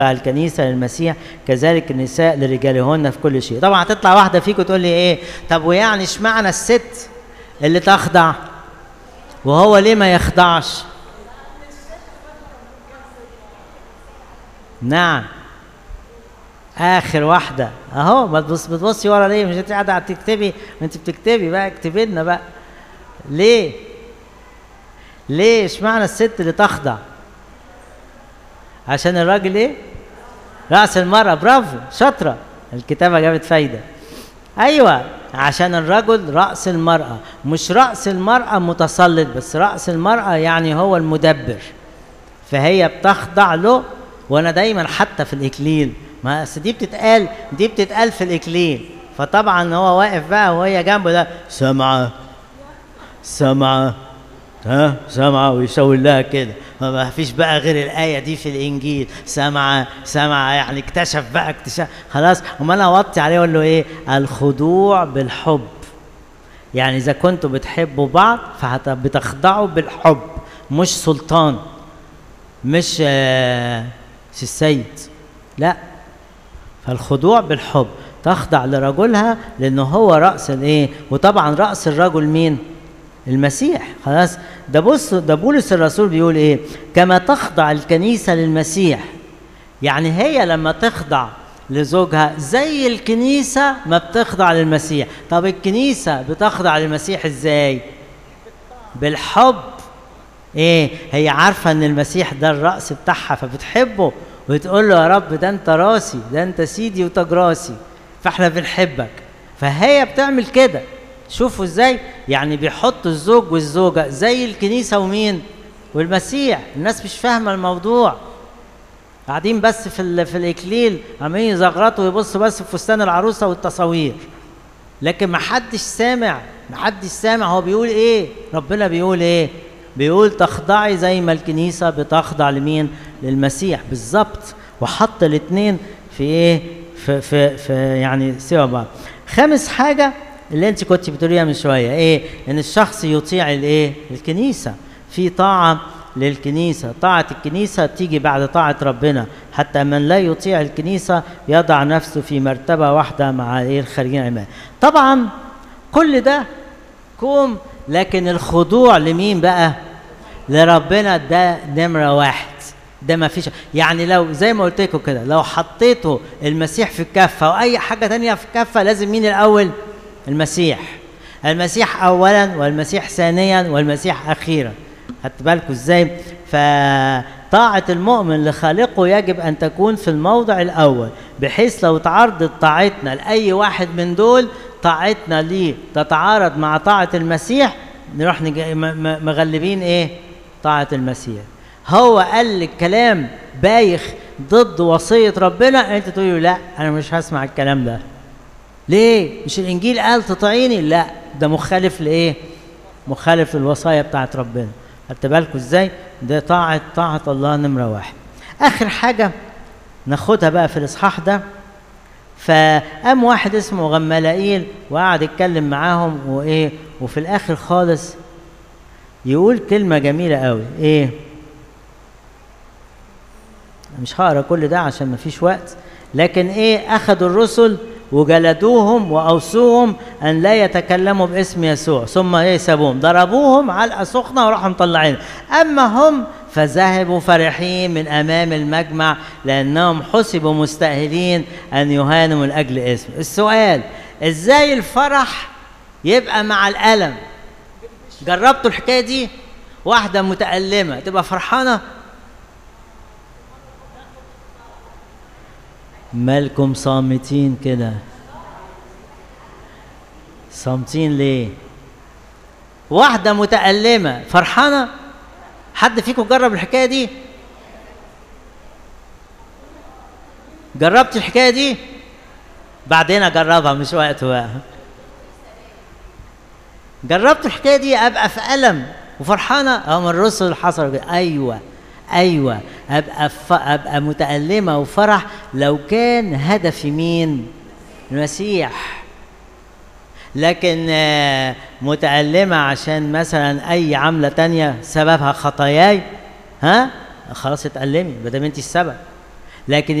الكنيسة للمسيح كذلك النساء لرجالهن في كل شيء طبعا هتطلع واحدة فيكم تقول لي ايه طب ويعني اشمعنى الست اللي تخضع وهو ليه ما يخضعش نعم اخر واحده اهو ما تبص بتبصي ورا ليه مش انت قاعده تكتبي ما انت بتكتبي بقى اكتبي لنا بقى ليه ليه اشمعنى الست اللي تخضع عشان الراجل ايه راس المراه برافو شاطره الكتابه جابت فايده ايوه عشان الرجل راس المراه مش راس المراه متسلط بس راس المراه يعني هو المدبر فهي بتخضع له وانا دايما حتى في الاكليل ما أصل دي بتتقال دي بتتقال في الاكليل فطبعا هو واقف بقى وهي جنبه ده سامعه سامعه ها سامعه ويشاور لها كده ما فيش بقى غير الايه دي في الانجيل سامعه سامعه يعني اكتشف بقى اكتشف خلاص امال انا اوطي عليه اقول له ايه الخضوع بالحب يعني اذا كنتوا بتحبوا بعض فبتخضعوا بالحب مش سلطان مش آه مش السيد لا فالخضوع بالحب تخضع لرجلها لانه هو راس الايه وطبعا راس الرجل مين المسيح خلاص ده بص ده بولس الرسول بيقول ايه كما تخضع الكنيسه للمسيح يعني هي لما تخضع لزوجها زي الكنيسه ما بتخضع للمسيح طب الكنيسه بتخضع للمسيح ازاي بالحب ايه هي عارفه ان المسيح ده الراس بتاعها فبتحبه وتقول له يا رب ده انت راسي ده انت سيدي وتاج راسي فاحنا بنحبك فهي بتعمل كده شوفوا ازاي يعني بيحطوا الزوج والزوجه زي الكنيسه ومين والمسيح الناس مش فاهمه الموضوع قاعدين بس في ال في الاكليل عمالين يزغرطوا ويبصوا بس في فستان العروسه والتصاوير لكن ما حدش سامع ما حدش سامع هو بيقول ايه ربنا بيقول ايه بيقول تخضعي زي ما الكنيسه بتخضع لمين للمسيح بالظبط وحط الاثنين في ايه في في في يعني سوا بعض خامس حاجه اللي انت كنت بتقوليها من شويه ايه ان الشخص يطيع الايه الكنيسه في طاعه للكنيسه طاعه الكنيسه تيجي بعد طاعه ربنا حتى من لا يطيع الكنيسه يضع نفسه في مرتبه واحده مع ايه الخارجين عمال طبعا كل ده كوم لكن الخضوع لمين بقى لربنا ده نمره واحد ده ما فيش يعني لو زي ما قلت لكم كده لو حطيته المسيح في الكفه واي حاجه تانية في الكفه لازم مين الاول المسيح المسيح اولا والمسيح ثانيا والمسيح اخيرا خدت بالكم ازاي فطاعة المؤمن لخالقه يجب أن تكون في الموضع الأول بحيث لو تعرضت طاعتنا لأي واحد من دول طاعتنا ليه تتعارض مع طاعة المسيح نروح مغلبين إيه؟ طاعة المسيح هو قال لك كلام بايخ ضد وصية ربنا أنت تقول له لا أنا مش هسمع الكلام ده ليه؟ مش الإنجيل قال تطيعيني؟ لا ده مخالف لإيه؟ مخالف للوصايا بتاعت ربنا خدت بالكم ازاي؟ ده طاعة طاعة الله نمرة واحد. آخر حاجة ناخدها بقى في الإصحاح ده فقام واحد اسمه غمالائيل وقعد يتكلم معاهم وإيه وفي الآخر خالص يقول كلمة جميلة قوي إيه؟ مش هقرا كل ده عشان مفيش وقت لكن إيه أخذوا الرسل وجلدوهم واوصوهم ان لا يتكلموا باسم يسوع ثم ايه سابوهم ضربوهم علقه سخنه وراحوا مطلعين اما هم فذهبوا فرحين من امام المجمع لانهم حسبوا مستاهلين ان يهانوا من اجل اسم السؤال ازاي الفرح يبقى مع الالم جربتوا الحكايه دي واحده متالمه تبقى فرحانه مالكم صامتين كده صامتين ليه واحدة متألمة فرحانة حد فيكم جرب الحكاية دي جربت الحكاية دي بعدين أجربها مش وقت بقى جربت الحكاية دي أبقى في ألم وفرحانة أو من الرسل حصل أيوه ايوه ابقى ف... ابقى متالمه وفرح لو كان هدفي مين المسيح لكن متألمة عشان مثلا أي عملة تانية سببها خطاياي ها خلاص اتألمي ما دام أنت السبب لكن